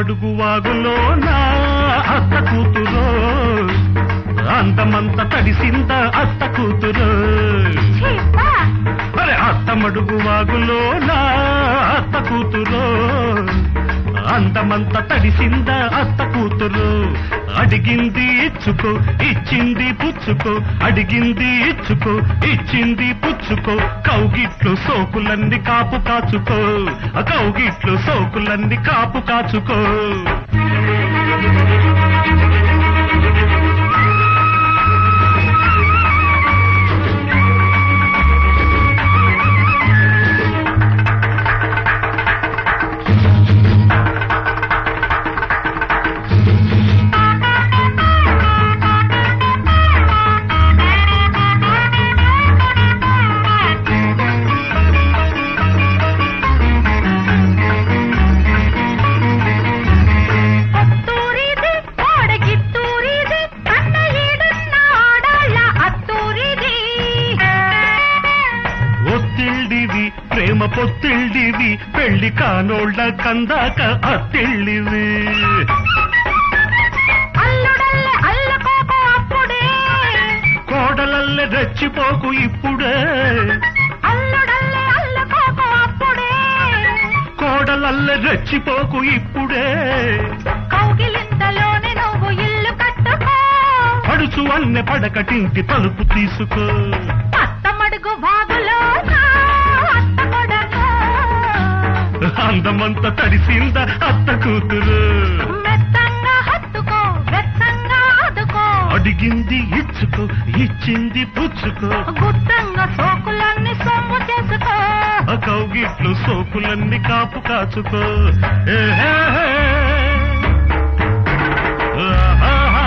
అత్తమడుగు వాగులో నా అత్త కూతురు అందమంత తడిసింద అత్త కూతురు చీపా అరే అత్తమడుగు వాగులో నా అత్త కూతురు అందమంత తడిసింద అత్త కూతురు అడిగింది ఇచ్చుకో ఇచ్చింది పుచ్చుకో అడిగింది ఇచ్చుకో ఇచ్చింది పుచ్చుకో కౌగిట్లు సోకులన్నీ కాపు కాచుకో ఆ కౌగిట్లు సోకులన్నీ కాపు కాచుకో కొత్తూరిది కోడగిత్తూరిది కన్న ఈడున్న ఆడాళ్ళ అత్తూరిది ఒత్తిళ్ళివి ప్రేమ పొత్తిళ్ళివి పెళ్లి కానోళ్ళ కందాక అత్తిళ్ళివి అల్లుడల్లె అల్లకోకు అప్పుడే కోడలల్లె రెచ్చిపోకు ఇప్పుడే అల్లుడల్లె అల్లకోకు అప్పుడే కోడలల్లె రెచ్చిపోకు ఇప్పుడే కౌగిలింతలోనే నువ్వు ఇల్లు కట్టుకో పడుచు అన్నె పడకటింటి తలుపు తీసుకో అత్తమడుగు బాగులో నా అత్త కొడకు అందమంత తడిసింద అత్త కూతురు మెత్తంగా హత్తుకో వెత్తంగా ఆదుకో అడిగింది ఇచ్చుకో ఇచ్చింది పుచ్చుకో గుత్తంగా సోకులన్నీ సొమ్ము చేసుకో ఆ కౌగిట్లు సోకులన్నీ కాపు కాచుకో ఏహే. ఆహాహా.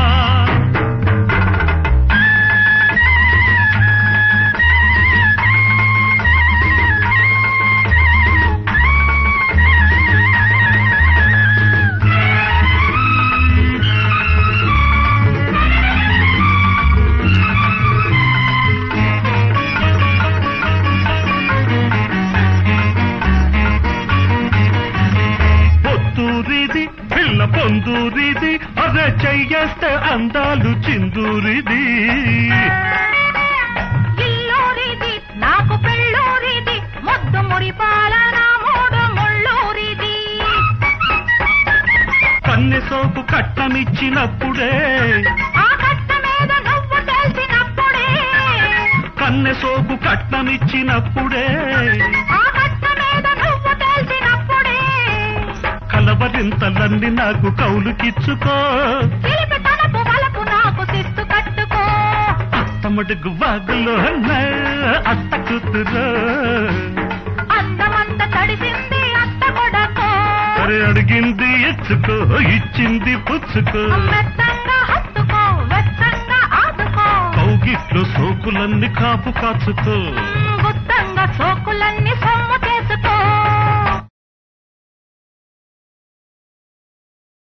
పొత్తూరిది పిల్ల పొందూరిది అదే చెయ్యేస్తే అందాలు చిందూరిది ఇల్లూరిది నాకు పెళ్ళూరిది ముద్దు మురిపాల నా మూడు ముళ్ళూరిది కన్నె సోపు కట్టమిచ్చినప్పుడే ఆ కట్ట మీద నువ్వు తెలిసినప్పుడే కన్నె సోపు కట్నమిచ్చినప్పుడే ఆ కట్ట మీద నువ్వు తెలిసినప్పుడే కలవరింతలన్నీ నాకు కౌలుకిచ్చుకో చిలిపి తనపు వలపు నాకు శిస్తు కట్టుకో అత్తమడుగు వాగులో నా అత్త కూతురు అందమంత తడిసింది అత్త కొడకో అరే అడిగింది ఇచ్చుకో ఇచ్చింది పుచ్చుకో మెత్తంగా హత్తుకో వెత్తంగా ఆదుకో కౌగిట్లో సోకులన్నీ కాపు కాచుకో గుత్తంగా సోకులన్నీ సొమ్ము చేసుకో